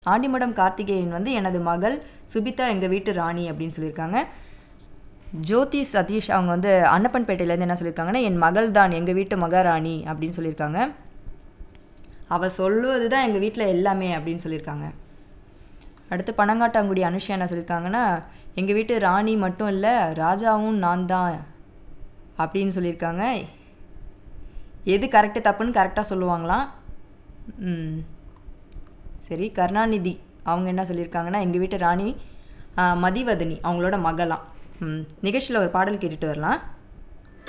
ஆண்டிமடம் கார்த்திகேயன் வந்து எனது மகள் சுபிதா எங்கள் வீட்டு ராணி அப்படின்னு சொல்லியிருக்காங்க ஜோதி சதீஷ் அவங்க வந்து அன்னப்பன்பேட்டையிலேருந்து என்ன சொல்லியிருக்காங்கன்னா என் மகள் தான் எங்கள் வீட்டு மகாராணி அப்படின்னு சொல்லியிருக்காங்க அவள் சொல்லுவது தான் எங்கள் வீட்டில் எல்லாமே அப்படின்னு சொல்லியிருக்காங்க அடுத்து பனங்காட்டாங்குடி அனுஷா என்ன சொல்லியிருக்காங்கன்னா எங்கள் வீட்டு ராணி மட்டும் இல்லை ராஜாவும் நான் தான் அப்படின்னு சொல்லியிருக்காங்க எது கரெக்டு தப்புன்னு கரெக்டாக சொல்லுவாங்களாம் ம் சரி கருணாநிதி அவங்க என்ன சொல்லியிருக்காங்கன்னா எங்கள் வீட்டு ராணி ஆ, மதிவதனி அவங்களோட மகளாம் ம் நிகழ்ச்சியில் ஒரு பாடல் கேட்டுட்டு வரலாம்